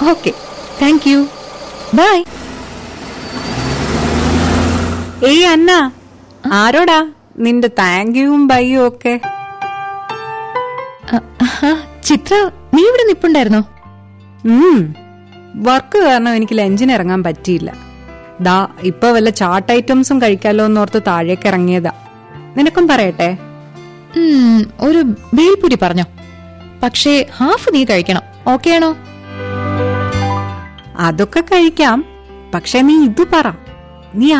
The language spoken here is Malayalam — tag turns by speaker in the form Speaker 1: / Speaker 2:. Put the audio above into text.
Speaker 1: ഓക്കെ താങ്ക് യു ബൈ
Speaker 2: ഏയ് അന്ന ആരോടാ നിന്റെ താങ്ക് യുവും ബൈയും ഒക്കെ
Speaker 1: ചിത്ര നീ ഇവിടെ നിപ്പുണ്ടായിരുന്നോ
Speaker 2: ഉം വർക്ക് കാരണം എനിക്ക് ലഞ്ചിന് ഇറങ്ങാൻ പറ്റിയില്ല ദാ ഇപ്പൊ വല്ല ചാട്ട് ഐറ്റംസും കഴിക്കാലോ എന്നോർത്ത് താഴേക്ക് ഇറങ്ങിയതാ നിനക്കും പറയട്ടെ
Speaker 1: ഉം, ഒരു ബേൽപുരി പറഞ്ഞോ പക്ഷേ ഹാഫ് നീ കഴിക്കണം ഓക്കെ ആണോ
Speaker 2: അതൊക്കെ കഴിക്കാം പക്ഷെ നീ ഇത് പറ നീ